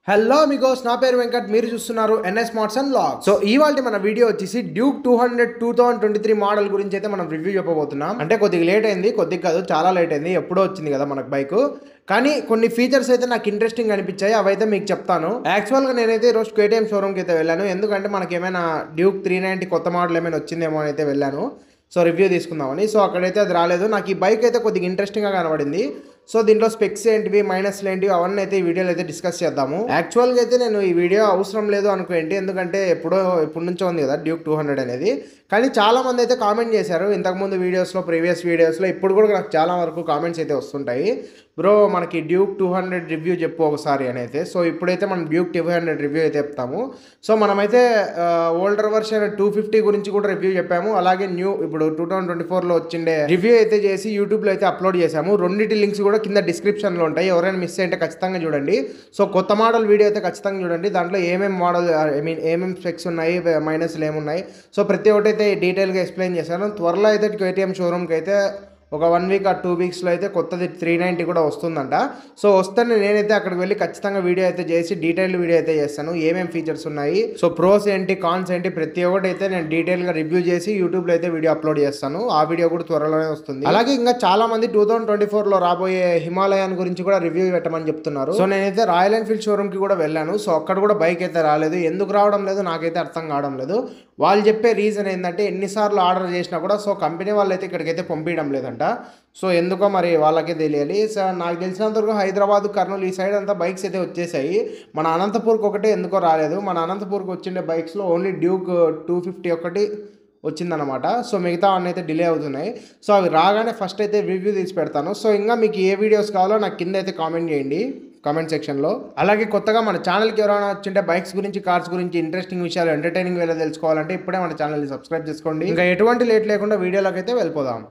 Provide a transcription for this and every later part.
hello మిగోస్ నా పేరు వెంకట్ మీరు చూస్తున్నారు NS smarts and log so ఇవాళ మన వీడియో వచ్చేసి Duke two hundred two thousand twenty three model గురించి అయితే మనం రివ్యూ చెప్పబోతున్నాం అంటే కొద్దిగా లేట్ అయింది కొద్దిగా కాదు చాలా లేట్ అయింది ఎప్పుడో వచ్చింది కదా మనకు బైక్ కానీ కొన్ని ఫీచర్స్ అయితే నాకు ఇంట్రెస్టింగ్ అనిపించాయి అవైతే మీకు చెప్తాను యాక్చువల్గా నేనైతే ఈరోజు కేటీఎం షోరూమ్కి అయితే వెళ్ళాను ఎందుకంటే మనకి ఏమైనా డ్యూక్ త్రీ నైంటీ కొత్త మోడల్ ఏమైనా వచ్చిందేమో అని అయితే వెళ్ళాను సో రివ్యూ తీసుకుందామని సో అక్కడైతే అది రాలేదు నాకు ఈ బైక్ అయితే కొద్దిగా ఇంట్రెస్టింగ్గా కనబడింది సో దీంట్లో స్పెక్స్ ఏంటివి మైనస్లు ఏంటివి అవన్నీ అయితే ఈ వీడియోలో అయితే డిస్కస్ చేద్దాము యాక్చువల్గా అయితే నేను ఈ వీడియో అవసరం లేదు అనుకోండి ఎందుకంటే ఎప్పుడో ఎప్పటి నుంచో ఉంది కదా డ్యూక్ టూ హండ్రెడ్ అనేది కానీ చాలా మంది అయితే కామెంట్ చేశారు ఇంతకుముందు వీడియోస్లో ప్రీవియస్ వీడియోస్లో ఇప్పుడు కూడా నాకు చాలా వరకు కామెంట్స్ అయితే వస్తుంటాయి బ్రో మనకి డ్యూక్ టూ హండ్రెడ్ రివ్యూ చెప్పు ఒకసారి అని అయితే సో ఇప్పుడైతే మనం డ్యూక్ టూ హండ్రెడ్ రివ్యూ అయితే చెప్తాము సో మనమైతే ఓల్డర్ వర్షన్ టూ ఫిఫ్టీ గురించి కూడా రివ్యూ చెప్పాము అలాగే న్యూ ఇప్పుడు టూ థౌసండ్ ట్వంటీ ఫోర్లో వచ్చిండే రివ్యూ అయితే చేసి యూట్యూబ్లో అయితే అప్లోడ్ చేశాము రెండింటి లింక్స్ కూడా కింద డిస్క్రిప్షన్లో ఉంటాయి ఎవరైనా మిస్ అయితే ఖచ్చితంగా చూడండి సో కొత్త మోడల్ వీడియో అయితే ఖచ్చితంగా చూడండి దాంట్లో ఏమేమి మోడల్ ఐ మీన్ ఏమేమి స్పెక్స్ ఉన్నాయి మైనస్లు ఏమున్నాయి సో ప్రతి ఒక్కటి అయితే డీటెయిల్గా ఎక్స్ప్లెయిన్ చేశాను త్వరలో అయితే కేటీఎం షోరూమ్కి అయితే ఒక వన్ వీక్ ఆ టూ వీక్స్లో అయితే కొత్తది త్రీ నైంటీ కూడా వస్తుందంట సో వస్తేనే నేనైతే అక్కడికి వెళ్ళి ఖచ్చితంగా వీడియో అయితే చేసి డీటెయిల్ వీడియో అయితే చేస్తాను ఏమేమి ఫీచర్స్ ఉన్నాయి సో ప్రోస్ ఏంటి కాన్స్ ఏంటి ప్రతి ఒక్కటి అయితే నేను డీటెయిల్గా రివ్యూ చేసి యూట్యూబ్లో అయితే వీడియో అప్లోడ్ చేస్తాను ఆ వీడియో కూడా త్వరలోనే వస్తుంది అలాగే ఇంకా చాలా మంది టూ థౌసండ్ ట్వంటీ ఫోర్లో రాబోయే హిమాలయాన్ గురించి కూడా రివ్యూ పెట్టమని చెప్తున్నారు సో నేనైతే రాయల్ ఎన్ఫీల్డ్ షోరూమ్కి కూడా వెళ్ళాను సో అక్కడ కూడా బైక్ అయితే రాలేదు ఎందుకు రావడం లేదు నాకైతే అర్థం కావడం లేదు వాళ్ళు చెప్పే రీజన్ ఏంటంటే ఎన్నిసార్లు ఆర్డర్ చేసినా కూడా సో కంపెనీ వాళ్ళు అయితే ఇక్కడికైతే పంపించడం లేదంట సో ఎందుకో మరి వాళ్ళకే తెలియాలి సో నాకు తెలిసినంత వరకు హైదరాబాద్ కర్నూలు ఈ సైడ్ అంతా బైక్స్ అయితే వచ్చేసాయి మన అనంతపూర్కి ఒకటే ఎందుకో రాలేదు మన అనంతపూర్కి వచ్చిండే బైక్స్లో ఓన్లీ డ్యూక్ టూ ఫిఫ్టీ ఒకటి వచ్చిందనమాట సో మిగతా అన్నీ అయితే డిలే అవుతున్నాయి సో అవి రాగానే ఫస్ట్ అయితే రివ్యూ తీసి పెడతాను సో ఇంకా మీకు ఏ వీడియోస్ కావాలో నాకు కింద అయితే కామెంట్ చేయండి కామెంట్ సెక్షన్లో అలాగే కొత్తగా మన ఛానల్కి ఎవరైనా వచ్చింటే బైక్స్ గురించి కార్స్ గురించి ఇంట్రెస్టింగ్ విషయాలు ఎంటర్టైనింగ్ వేలా తెలుసుకోవాలంటే ఇప్పుడే మన ఛానల్ని సబ్స్క్రైబ్ చేసుకోండి ఇంకా ఎటువంటి లేట్ లేకుండా వీడియోలోకి అయితే వెళ్ళిపోదాం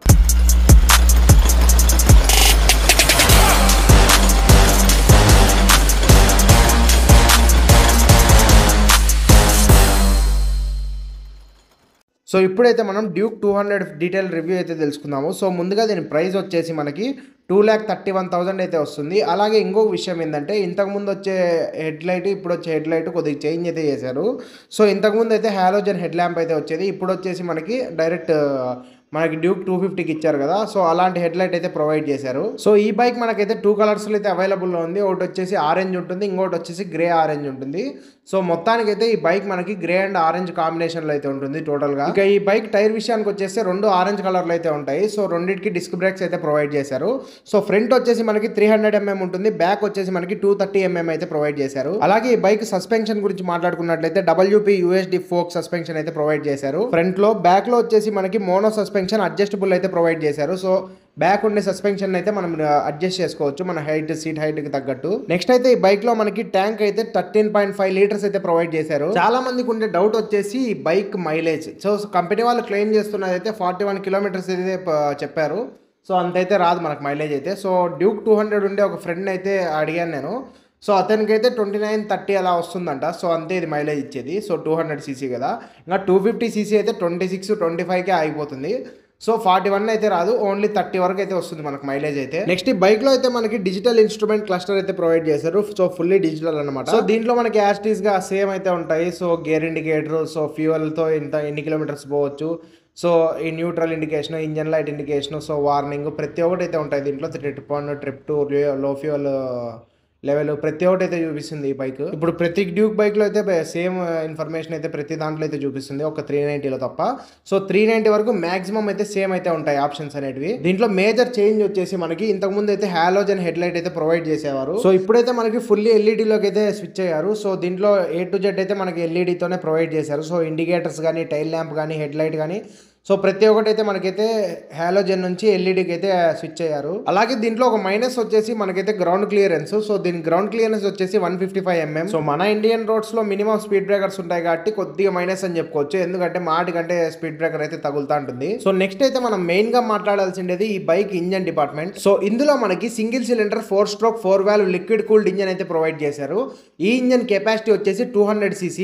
సో ఇప్పుడైతే మనం Duke two hundred detail review అయితే తెలుసుకుందాము సో ముందుగా దీని ప్రైస్ వచ్చేసి మనకి two lakh thirty one thousand అయితే వస్తుంది అలాగే ఇంకొక విషయం ఏంటంటే ఇంతకుముందు వచ్చే హెడ్ లైట్ ఇప్పుడు వచ్చే హెడ్ లైట్ కొద్దిగా చేంజ్ అయితే చేశారు సో ఇంతకుముందు అయితే హాలోజన్ హెడ్ ల్యాంప్ అయితే వచ్చేది ఇప్పుడు వచ్చేసి మనకి డైరెక్ట్ మనకి డ్యూక్ టూ ఫిఫ్టీకి ఇచ్చారు కదా సో అలాంటి హెడ్ లైట్ అయితే ప్రొవైడ్ చేశారు సో ఈ బైక్ మనకైతే టూ కలర్స్లో అయితే అవైలబుల్లో ఉంది ఒకటి వచ్చేసి ఆరెంజ్ ఉంటుంది ఇంకోటి వచ్చేసి గ్రే ఆరెంజ్ ఉంటుంది సో మొత్తానికి అయితే ఈ బైక్ మనకి గ్రే అండ్ ఆరెంజ్ కాంబినేషన్లో అయితే ఉంటుంది టోటల్గా ఇంకా ఈ బైక్ టైర్ విషయానికి వచ్చేస్తే రెండు ఆరెంజ్ కలర్లో అయితే ఉంటాయి సో రెండింటికి డిస్క్ బ్రేక్స్ అయితే ప్రొవైడ్ చేశారు సో ఫ్రంట్ వచ్చేసి మనకి త్రీ హండ్రెడ్ ఎంఎం ఉంటుంది బ్యాక్ వచ్చేసి మనకి టూ థర్టీ ఎంఎం అయితే ప్రొవైడ్ చేశారు అలాగే ఈ బైక్ సస్పెన్షన్ గురించి మాట్లాడుకున్నట్లయితే డబ్ల్యూపీ యూఎస్డి ఫోక్ సస్పెన్షన్ అయితే ప్రొవైడ్ చేశారు ఫ్రంట్ లో బ్యాక్ లో వచ్చేసి మనకి మోనో సస్పెన్షన్ అడ్జస్టబుల్ అయితే ప్రొవైడ్ చేశారు సో బ్యాక్ ఉండే సస్పెన్షన్ అయితే మనం అడ్జస్ట్ చేసుకోవచ్చు మన హైట్ సీట్ హైట్ కి తగ్గట్టు నెక్స్ట్ అయితే ఈ బైక్ లో మనకి ట్యాంక్ అయితే థర్టీన్ పాయింట్ ఫైవ్ లీటర్స్ అయితే ప్రొవైడ్ చేశారు చాలా మందికి ఉండే డౌట్ వచ్చేసి ఈ బైక్ మైలేజ్ సో కంపెనీ వాళ్ళు క్లెయిమ్ చేస్తున్నది అయితే ఫార్టీ వన్ కిలోమీటర్స్ అయితే ప- చెప్పారు సో అంతైతే రాదు మనకు మైలేజ్ అయితే సో డ్యూక్ టూ హండ్రెడ్ ఉండే ఒక ఫ్రెండ్ అయితే అడిగాను నేను సో అతనికి అయితే ట్వంటీ నైన్ థర్టీ అలా వస్తుందంట సో అంతే ఇది మైలేజ్ ఇచ్చేది సో టూ హండ్రెడ్ సీసీ కదా ఇంకా టూ ఫిఫ్టీ సీసీ అయితే ట్వంటీ సిక్స్ ట్వంటీ ఫైవ్కే ఆగిపోతుంది సో ఫార్టీ వన్ అయితే రాదు ఓన్లీ థర్టీ వరకు అయితే వస్తుంది మనకు మైలేజ్ అయితే నెక్స్ట్ ఈ బైక్ లో అయితే మనకి డిజిటల్ ఇన్స్ట్రుమెంట్ క్లస్టర్ అయితే ప్రొవైడ్ చేశారు సో ఫుల్లీ డిజిటల్ అనమాట సో దీంట్లో మనకి యాస్టీస్ గా సేమ్ అయితే ఉంటాయి so gear indicator so fuel తో ఇంత ఎన్ని కిలోమీటర్స్ పోవచ్చు సో ఈ neutral indication engine light indication so warning ప్రతి ఒక్కటి అయితే ఉంటాయి దీంట్లో ట్రిప్ వన్ ట్రిప్ టూ లో ఫ్యూయల్ లెవెల్ ప్రతి ఒక్కటి అయితే చూపిస్తుంది ఈ బైక్ ఇప్పుడు ప్రతి డ్యూక్ బైక్ లో అయితే సేమ్ ఇన్ఫర్మేషన్ అయితే ప్రతి దాంట్లో అయితే చూపిస్తుంది ఒక త్రీ నైన్టీలో తప్ప సో త్రీ నైన్టీ వరకు మాక్సిమం అయితే సేమ్ అయితే ఉంటాయి ఆప్షన్స్ అనేటివి దీంట్లో మేజర్ చేంజ్ వచ్చేసి మనకి ఇంతకు ముందు అయితే హాలోజన్ హెడ్ లైట్ అయితే ప్రొవైడ్ చేసేవారు సో ఇప్పుడైతే మనకి ఫుల్లీ ఎల్ఈడిలోకి అయితే స్విచ్ అయ్యారు సో దీంట్లో ఏ టు జెడ్ అయితే మనకి ఎల్ఈడితోనే ప్రొవైడ్ చేశారు సో ఇండికేటర్స్ కానీ టైల్ ల్యాంప్ కానీ హెడ్ లైట్ కానీ సో ప్రతి ఒక్కటి అయితే మనకైతే హాలోజన్ నుంచి ఎల్ఈడికి అయితే స్విచ్ అయ్యారు అలాగే దీంట్లో ఒక మైనస్ వచ్చేసి మనకైతే గ్రౌండ్ క్లియరెన్స్ సో దీని గ్రౌండ్ క్లియరెన్స్ వచ్చేసి one fifty five mm so మన ఇండియన్ రోడ్స్ లో మినిమం స్పీడ్ బ్రేకర్స్ ఉంటాయి కాబట్టి కొద్దిగా మైనస్ అని చెప్పుకోవచ్చు ఎందుకంటే మాటి కంటే స్పీడ్ బ్రేకర్ అయితే తగులుతా ఉంటుంది సో నెక్స్ట్ అయితే మనం మెయిన్ గా మాట్లాడాల్సిండేది ఈ బైక్ ఇంజన్ డిపార్ట్మెంట్ సో ఇందులో మనకి single cylinder four stroke four valve liquid cooled engine అయితే ప్రొవైడ్ చేశారు ఈ ఇంజన్ కెపాసిటీ వచ్చేసి టూ హండ్రెడ్ సీసీ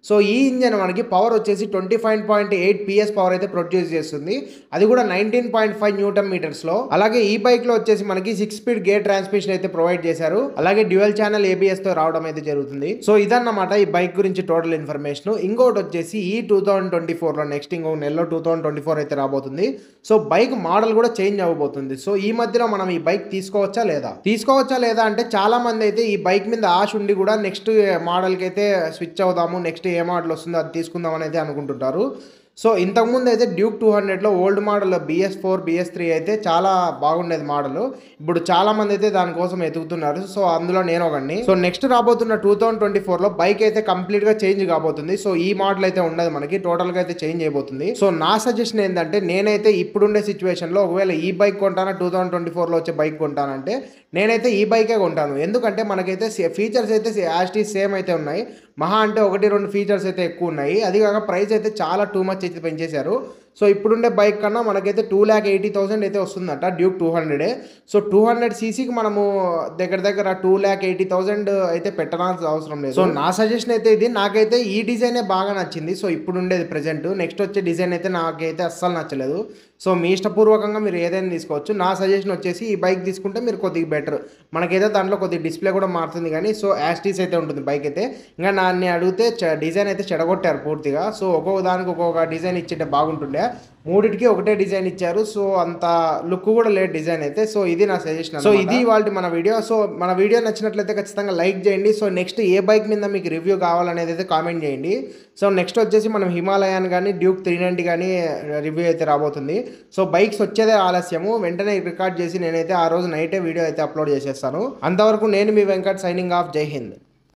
సో ఈ ఇంజన్ మనకి పవర్ వచ్చేసి twenty five point eight PS power అయితే ప్రొడ్యూస్ చేస్తుంది అది కూడా నైన్టీన్ పాయింట్ ఫైవ్ న్యూటన్ మీటర్స్లో అలాగే ఈ బైక్లో వచ్చేసి మనకి సిక్స్ స్పీడ్ గేర్ ట్రాన్స్మిషన్ అయితే ప్రొవైడ్ చేశారు అలాగే డ్యూయల్ ఛానల్ ఏబిఎస్ తో రావడం అయితే జరుగుతుంది సో ఇదన్నమాట ఈ బైక్ గురించి టోటల్ ఇన్ఫర్మేషన్ ఇంకోటి వచ్చేసి ఈ టూ థౌసండ్ ట్వంటీ ఫోర్లో నెక్స్ట్ ఇంకో నెలలో టూ థౌసండ్ ట్వంటీ ఫోర్ అయితే రాబోతుంది సో బైక్ మోడల్ కూడా చేంజ్ అవ్వబోతుంది సో ఈ మధ్యలో మనం ఈ బైక్ తీసుకోవచ్చా లేదా తీసుకోవచ్చా లేదా అంటే చాలా మంది అయితే ఈ బైక్ మీద ఆశ ఉండి కూడా నెక్స్ట్ మోడల్కి అయితే స్విచ్ అవుదాము నెక్స్ట్ ఏ మోడల్ వస్తుందో అది తీసుకుందాం అని అయితే అనుకుంటుంటారు సో ఇంతకుముందు అయితే డ్యూక్ టూ హండ్రెడ్లో old model BS four BS three అయితే చాలా బాగుండేది మోడల్ ఇప్పుడు చాలా మంది అయితే దానికోసం ఎతుకుతున్నారు సో అందులో నేను ఒకడిని సో నెక్స్ట్ రాబోతున్న టూ థౌసండ్ ట్వంటీ ఫోర్లో బైక్ అయితే కంప్లీట్గా చేంజ్ కాబోతుంది సో ఈ మోడల్ అయితే ఉండదు మనకి టోటల్గా అయితే చేంజ్ అయిపోతుంది సో నా సజెషన్ ఏంటంటే నేనైతే ఇప్పుడుండే సిచ్యువేషన్లో ఒకవేళ ఈ బైక్ కొంటానా టూ థౌసండ్ ట్వంటీ ఫోర్లో వచ్చే బైక్ కొంటానంటే నేనైతే ఈ బైకే కొంటాను ఎందుకంటే మనకైతే ఫీచర్స్ అయితే యాస్టీ సేమ్ అయితే ఉన్నాయి మహా అంటే ఒకటి రెండు ఫీచర్స్ అయితే ఎక్కువ ఉన్నాయి అది కాక ప్రైస్ అయితే చాలా టూ మచ్ అయితే పెంచేశారు సో ఇప్పుడుండే బైక్ కన్నా మనకైతే టూ ల్యాక్ ఎయిటీ థౌసండ్ అయితే వస్తుందట డ్యూక్ టూ హండ్రెడే సో టూ హండ్రెడ్ సీసీకి మనము దగ్గర దగ్గర టూ ల్యాక్ ఎయిటీ థౌసండ్ అయితే పెట్టాల్సిన అవసరం లేదు సో నా సజెషన్ అయితే ఇది నాకైతే ఈ డిజైనే బాగా నచ్చింది సో ఇప్పుడు ఉండేది ప్రజెంట్ నెక్స్ట్ వచ్చే డిజైన్ అయితే నాకైతే అస్సలు నచ్చలేదు సో మీ ఇష్టపూర్వకంగా మీరు ఏదైనా తీసుకోవచ్చు నా సజెషన్ వచ్చేసి ఈ బైక్ తీసుకుంటే మీరు కొద్దిగా బెటర్ మనకైతే దాంట్లో కొద్దిగా డిస్ప్లే కూడా మారుతుంది కానీ సో యాస్టీస్ అయితే ఉంటుంది బైక్ అయితే ఇంకా నన్ను అడిగితే డిజైన్ అయితే చెడగొట్టారు పూర్తిగా సో ఒక్కొక్క దానికి ఒక్కొక్క డిజైన్ ఇచ్చింటే బాగుంటుండే మూడిటికి ఒకటే డిజైన్ ఇచ్చారు సో అంత లుక్ కూడా లేదు డిజైన్ అయితే సో ఇది నా సజెషన్ సో ఇది వాళ్ళ మన వీడియో సో మన వీడియో నచ్చినట్లయితే ఖచ్చితంగా లైక్ చేయండి సో నెక్స్ట్ ఏ బైక్ మీద మీకు రివ్యూ కావాలనేది అయితే కామెంట్ చేయండి సో నెక్స్ట్ వచ్చేసి మనం హిమాలయాన్ కానీ డ్యూక్ త్రీ నైంటీ కానీ రివ్యూ అయితే రాబోతుంది సో బైక్స్ వచ్చేదే ఆలస్యము వెంటనే రికార్డ్ చేసి నేనైతే ఆ రోజు నైటే వీడియో అయితే అప్లోడ్ చేసేస్తాను అంతవరకు నేను మీ వెంకట్ సైనింగ్ ఆఫ్ జై హింద్